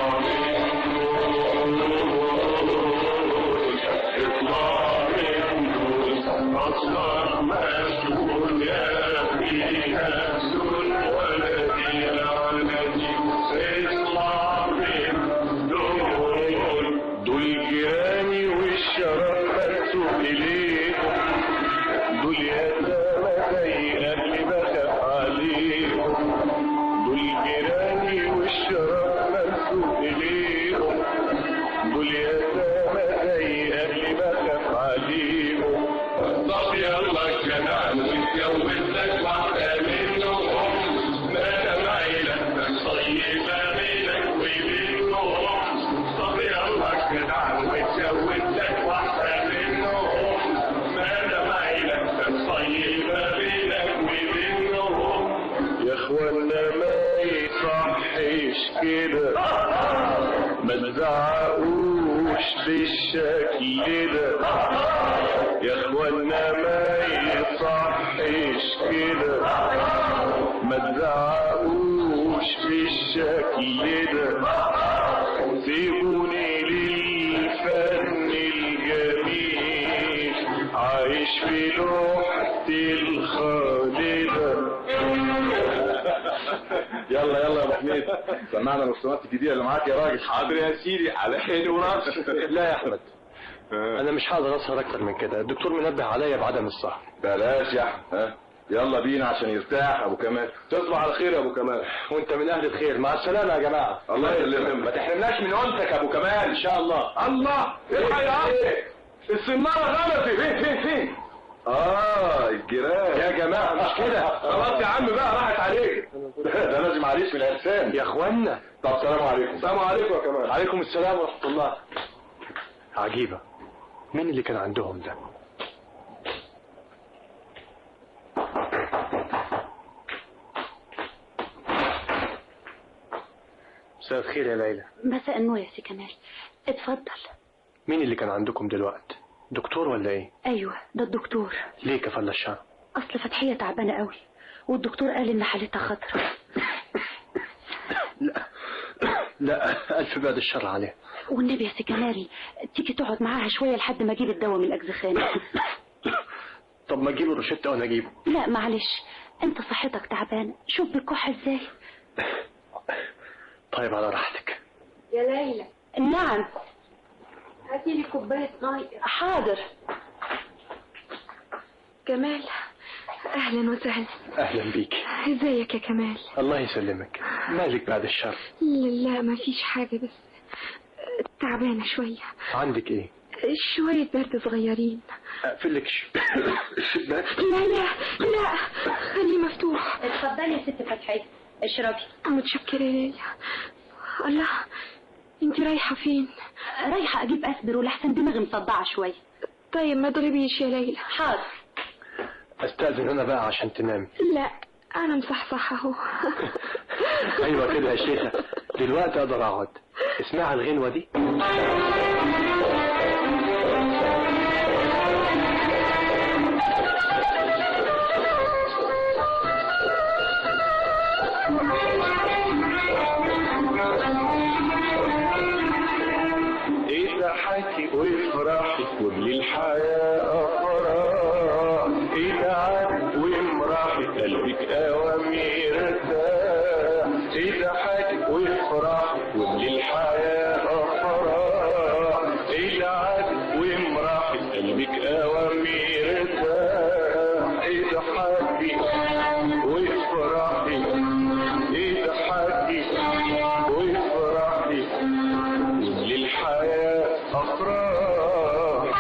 اطلع من اصغر مسؤول يا فيها سن ولدي لعنتي اطلع من دول دول جيراني والشرف مكتوب اليهم دول يتامى زي اللي بخاف عليهم دول جيراني والشرف مكتوب اليهم دول يتامى زي اللي بخاف عليهم طب يلا كمان واتجوز لك واحدة منهم ما دام عيلتك طيبة بينك وبينهم طب يلا كمان واتجوز لك واحدة منهم ما دام عيلتك طيبة بينك وبينهم يا اخوانا ما يصحش كده ما تزعلوا بالشكل ده يا اخوانا ما يصحش كده ما تزعقوش بالشكل ده سيبوني للفن الجميل عايش في لوحة الخالدة يلا يلا يا ابو حميد سمعنا الرسومات الجديده اللي معاك يا راجل حاضر يا سيدي على عيني وراسي لا يا احمد انا مش هقدر اسهر اكتر من كده الدكتور منبه عليا بعدم السهر بلاش يا احمد ها يلا بينا عشان يرتاح ابو كمال تصبح على خير يا ابو كمال وانت من اهل الخير مع السلامه يا جماعه الله يسلمك ما تحرمناش من انثك يا ابو كمال ان شاء الله الله الحق يا عم السناره غلطت فين فين فين اه الجيران يا جماعه مش كده خلاص يا عم بقى راحت عليك ده لازم عريس من الارسام يا اخوانا طب سلام عليكم السلام عليكم يا كمال عليكم السلام ورحمه الله عجيبه مين اللي كان عندهم ده مساء الخير يا ليلى مساء النور يا سي كمال اتفضل مين اللي كان عندكم دلوقتي دكتور ولا ايه ايوه ده الدكتور ليه كفل الشر اصل فتحيه تعبانه قوي والدكتور قال ان حالتها خطره لا الف بعد الشر عليه والنبي يا سي كمال تيجي تقعد معاها شويه لحد ما اجيب الدواء من الاجزخانه طب ما اجيله روشته وانا اجيبه لا معلش انت صحتك تعبانه شوف بتكح ازاي طيب على راحتك يا ليلى نعم هاتي لي كوبايه ميه حاضر كمال اهلا وسهلا اهلا بيك ازيك يا كمال الله يسلمك مالك بعد الشر لا لا ما فيش حاجه بس تعبانه شويه عندك ايه شويه برد صغيرين اقفل لك الشباك لا لا لا خليه مفتوح اتفضلي يا ست فتحيه اشربي متشكره ليلى الله انت رايحه فين رايحه اجيب اسبر لحسن دماغي مصدعه شويه طيب ما تغيبيش يا ليلى حاضر استاذن انا بقى عشان تنامي لا انا مصحصحه اهو ايوه كده يا شيخه دلوقتي اقدر اقعد اسمعي الغنوه دي اضحكي وافرحي كل الحياة أفراح ادعك وامرحي قلبك أوامر ارتاح اضحكي وافرحي كل الحياة أفراح ادعك وامرحي قلبك أوامر ارتاح اضحكي وافرحي اضحكي وافرحي للحياة أفراح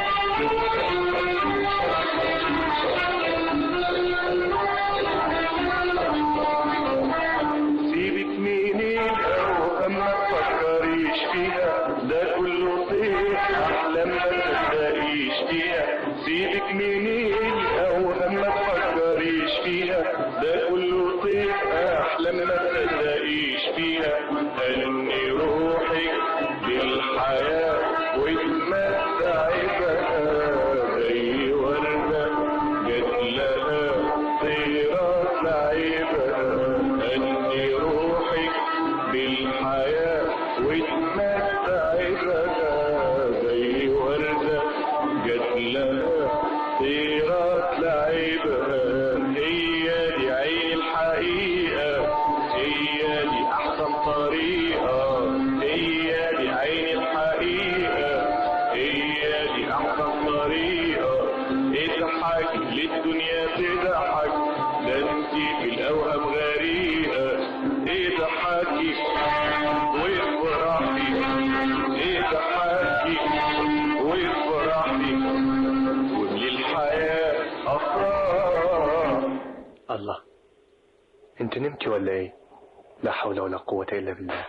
سيبك من الأوهام ما تفكريش فيها ده كله طير أحلام ما تصدقيش فيها سيبك من الأوهام ما تفكريش فيها ده كله طير أحلام ما تصدقيش فيها هني روحك بالحياة وتمتعي بها زي وردة جت لها طيرة لعيبها هني روحك بالحياة وتمتعي بها زي وردة جت لها طيرة لعيبها هي دي عين الحقيقة هي دي أحسن طريقة هي دي عين الحقيقة هي دي أحسن طريقة اضحك للدنيا تضحك ده انت في الأوهام غريقة اضحكي وافرحي اضحكي وافرحي وللحياة أفراح الله انت نمتي ولا ايه لا حول ولا قوه الا بالله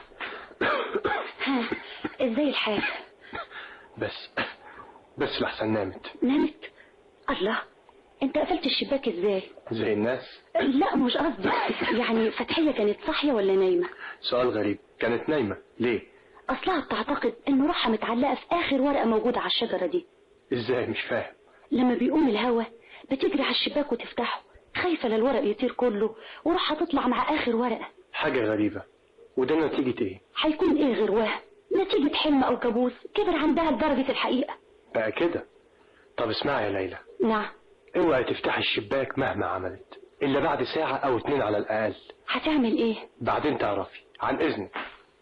ها ازاي الحال بس بس لحسن نامت نامت الله انت قفلت الشباك ازاي زي الناس لا مش قصدي يعني فتحيه كانت صاحيه ولا نايمه سؤال غريب كانت نايمه ليه اصلها بتعتقد ان روحها متعلقه في اخر ورقه موجوده على الشجره دي ازاي مش فاهم لما بيقوم الهوا بتجري على الشباك وتفتحه خايفه لا الورق يطير كله وروحها تطلع مع اخر ورقه حاجة غريبة وده نتيجة ايه هيكون ايه غير وهم نتيجه حلم او كابوس كبر عندها لدرجه الحقيقه بقى كده طب اسمعي يا ليلى نعم اوعي تفتحي الشباك مهما عملت الا بعد ساعة او اتنين على الاقل هتعمل ايه بعدين تعرفي عن اذنك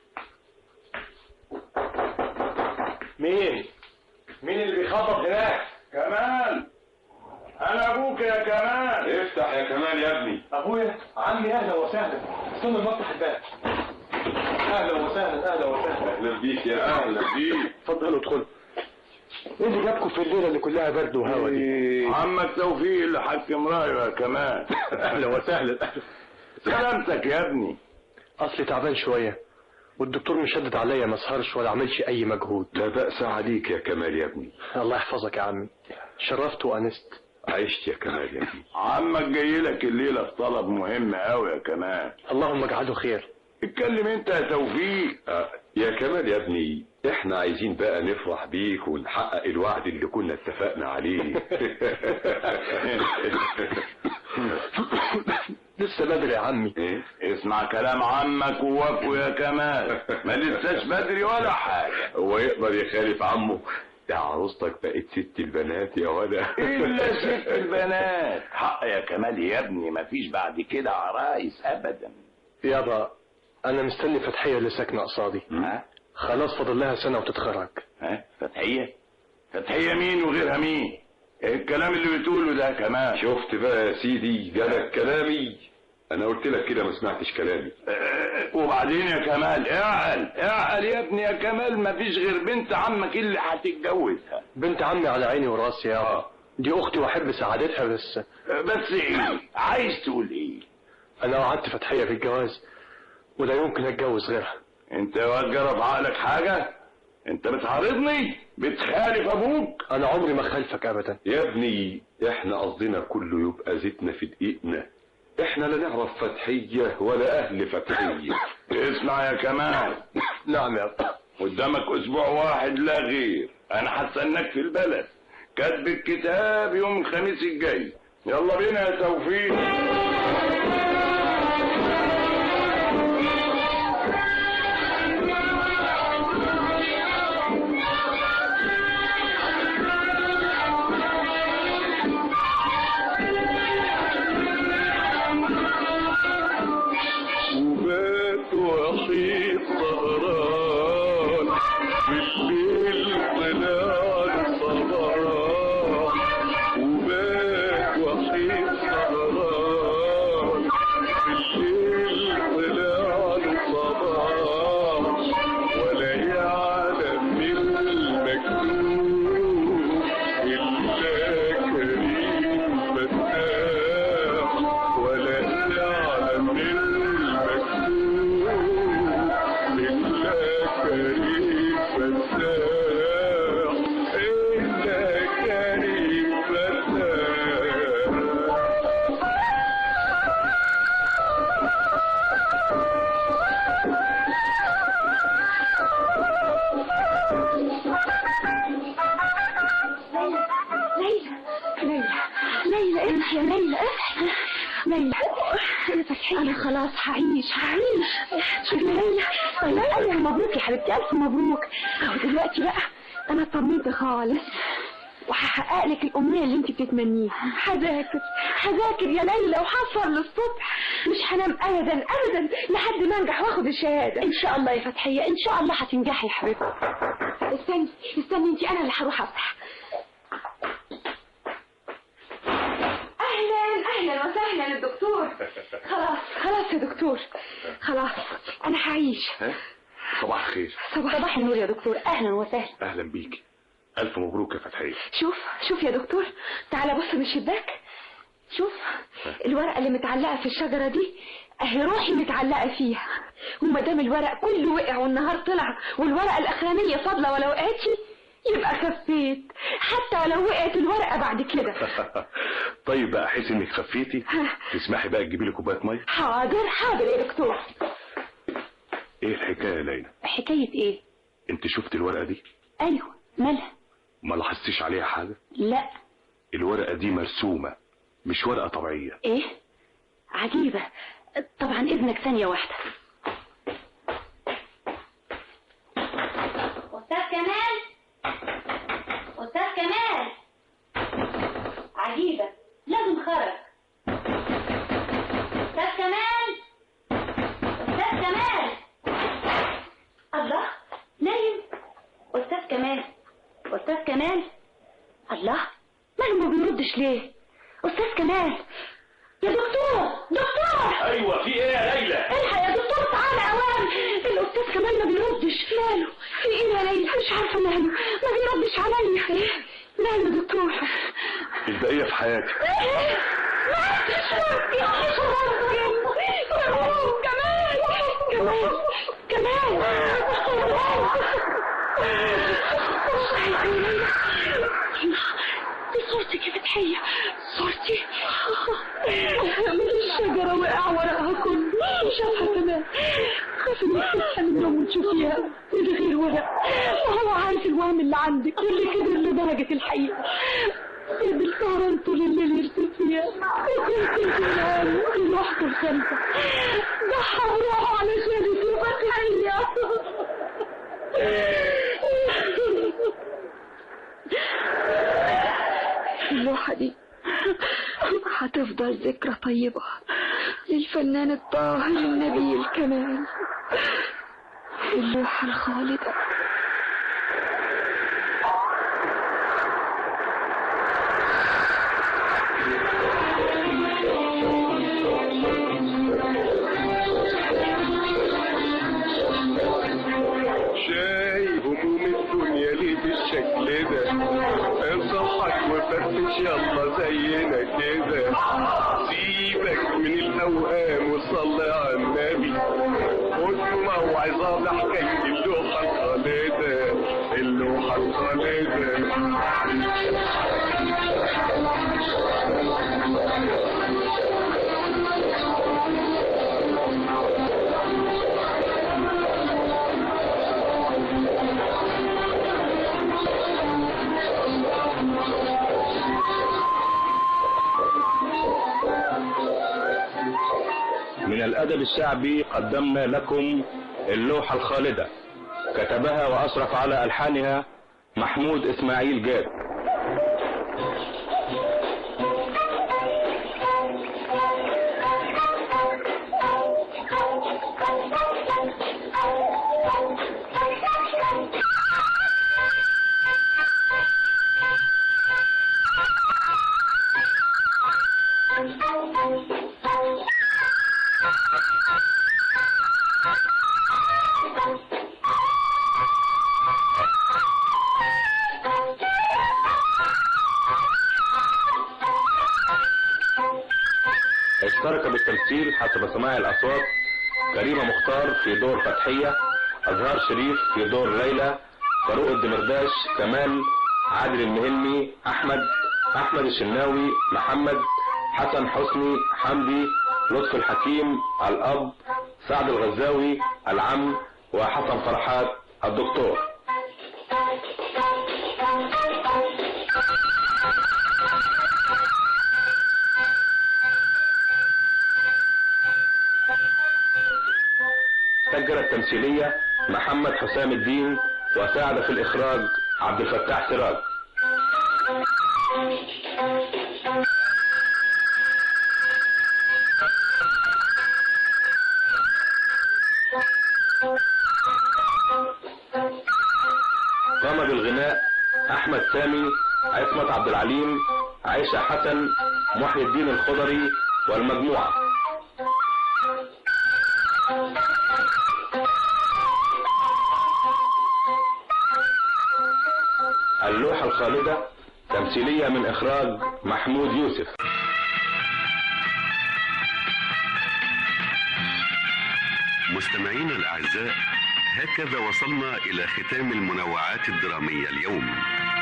مين مين اللي بيخبط هناك كمال انا ابوك يا كمال افتح يا كمال يا ابني ابويا عمي اهلا وسهلا استنى نفتح الباب اهلا وسهلا اهلا وسهلا اهلا بيك يا اهلا بيك اتفضلوا ادخلوا ايه اللي جابكم في الليله اللي كلها برد وهوا دي عمك توفيق اللي حكم رايه يا كمال اهلا وسهلا سلامتك يا ابني اصلي تعبان شويه والدكتور مشدد عليا ما اسهرش ولا اعملش اي مجهود لا بأس عليك يا كمال يا ابني الله يحفظك يا عمي شرفت وانست عشت يا كمال يا ابني عمك جاي لك الليله في طلب مهم قوي يا كمال اللهم اجعله خير اتكلم انت يا توفيق آه، يا كمال يا ابني احنا عايزين بقى نفرح بيك ونحقق الوعد اللي كنا اتفقنا عليه لسه بدري يا عمي إيه؟ اسمع كلام عمك ووافقه يا كمال ما لساش بدري ولا حاجه هو يقدر يخالف عمه ده عروستك بقت ست البنات يا ولا الا ست البنات حق يا كمال يا ابني مفيش بعد كده عرايس ابدا يابا انا مستني فتحيه اللي ساكنه قصادي ها خلاص فاضل لها سنه وتتخرج ها فتحيه فتحيه مين وغيرها مين ايه الكلام اللي بتقوله ده يا كمال شفت بقى يا سيدي جالك كلامي انا قلت لك كده ما سمعتش كلامي اه، وبعدين يا كمال اعقل اعقل يا ابني يا كمال مفيش غير بنت عمك اللي هتتجوزها بنت عمي على عيني وراسي يابا دي اختي واحب سعادتها بس اه، بس ايه عايز تقول ايه انا وعدت فتحيه بالجواز ولا يمكن اتجوز غيرها انت يا واد جرى في عقلك حاجه انت بتعارضني بتخالف ابوك انا عمري ما خالفك ابدا يا ابني احنا قصدنا كله يبقى زيتنا في دقيقنا احنا لا نعرف فتحية ولا اهل فتحية اسمع يا كمال نعم يا قدامك اسبوع واحد لا غير انا هستناك في البلد كاتب الكتاب يوم الخميس الجاي يلا بينا يا توفيق وبات وحيد سهران بالليل طلع الصباح وبات وحيد سهران بالليل طلع الصباح ولا يعلم من المكتوب إلا كريم فتاح ولا يعلم من المكتوب إلا كريم فتاح إلا كريم فتاح ليلى ليلى ليلى اصحي يا ليلى اصحي ليلى يا فتحية أنا خلاص هعيش هعيش شوفي ليلى طيب أيوة مبروك يا حبيبتي ألف مبروك أهو دلوقتي بقى أنا اطمنت خالص وهحقق لك الأمنية اللي أنت بتتمنيها هذاكر هذاكر يا ليلى وهسهر للصبح مش هنام أبدا أبدا لحد ما أنجح وآخد الشهادة إن شاء الله يا فتحية إن شاء الله هتنجحي يا حبيبتي استني استني أنت أنا اللي هروح أفتح اهلا اهلا وسهلا يا دكتور خلاص خلاص يا دكتور خلاص انا هعيش صباح الخير صباح صباح النور يا دكتور اهلا وسهلا اهلا بيك الف مبروك يا فتحية شوف شوف يا دكتور تعالى بص من الشباك شوف الورقه اللي متعلقه في الشجره دي اهي روحي متعلقه فيها وما دام الورق كله وقع والنهار طلع والورقه الاخرانيه فاضله ولا وقعتش يبقى خفيت حتى لو وقعت الورقه بعد كده طيب بقى احس انك خفيتي تسمحي بقى تجيبي لي كوبايه ميه حاضر حاضر يا دكتور ايه الحكايه يا ليلى حكاية ايه انت شفت الورقة دي ايوه مالها ما لاحظتيش عليها حاجة لا الورقة دي مرسومة مش ورقة طبيعية ايه عجيبة طبعا اذنك ثانية واحدة أستاذ كمال أستاذ كمال عجيبة لازم خرج أستاذ كمال أستاذ كمال الله نايم استاذ كمال استاذ كمال الله ماله ما بيردش ليه استاذ كمال يا دكتور دكتور ايوه في ايه يا ليلى الحق يا دكتور تعالى اوام الاستاذ كمال ما بيردش ماله في ايه يا ليلى مش عارفه ماله ما بيردش عليا ماله يا دكتور البقية في حياتي كمال كمال دي صورتك يا فتحية صورتي من الشجرة وقع ورقها كله وشافها كمان خاف انك تصحى من النوم وتشوفيها من غير ورق وهو عارف الوهم اللي عندك واللي كبر لدرجة الحقيقة سيد السهران طول الليل يرسل فيها وكنت الجنان لوحده الخمسة ضحى بروحه علشان يشوف فتحية اللوحة دي هتفضل ذكرى طيبة للفنان الطاهر النبيل كمان اللوحة الخالدة شايف هموم الدنيا ليه بالشكل ده اصحك وفرفش يلا زينا كده سيبك من الاوهام وصلي على النبي خد موعظة بحكاية اللوحة الخالدة اللوحة الخالدة من الأدب الشعبي قدمنا لكم اللوحة الخالدة كتبها وأشرف على ألحانها محمود إسماعيل جاد اشترك بالتمثيل حسب سماع الأصوات كريمة مختار في دور فتحية أزهار شريف في دور ليلى فاروق الدمرداش كمال عادل المهلمي أحمد أحمد الشناوي محمد حسن حسني حمدي لطفي الحكيم الأب سعد الغزاوي العم وحسن فرحات الدكتور سجل التمثيلية محمد حسام الدين وساعد في الإخراج عبد الفتاح سراج قام بالغناء أحمد سامي عصمت عبد العليم عائشة حسن محي الدين الخضري والمجموعة اللوحة الخالدة تمثيلية من إخراج محمود يوسف مستمعينا الأعزاء هكذا وصلنا إلى ختام المنوعات الدرامية اليوم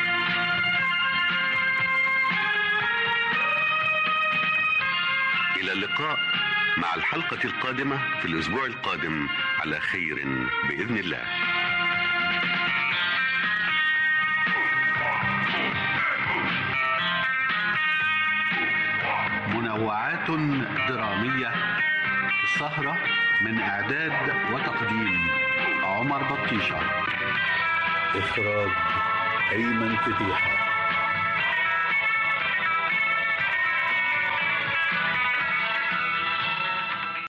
إلى اللقاء مع الحلقة القادمة في الأسبوع القادم على خير بإذن الله منوعات درامية سهرة من إعداد وتقديم عمر بطيشة إخراج أيمن فتيحة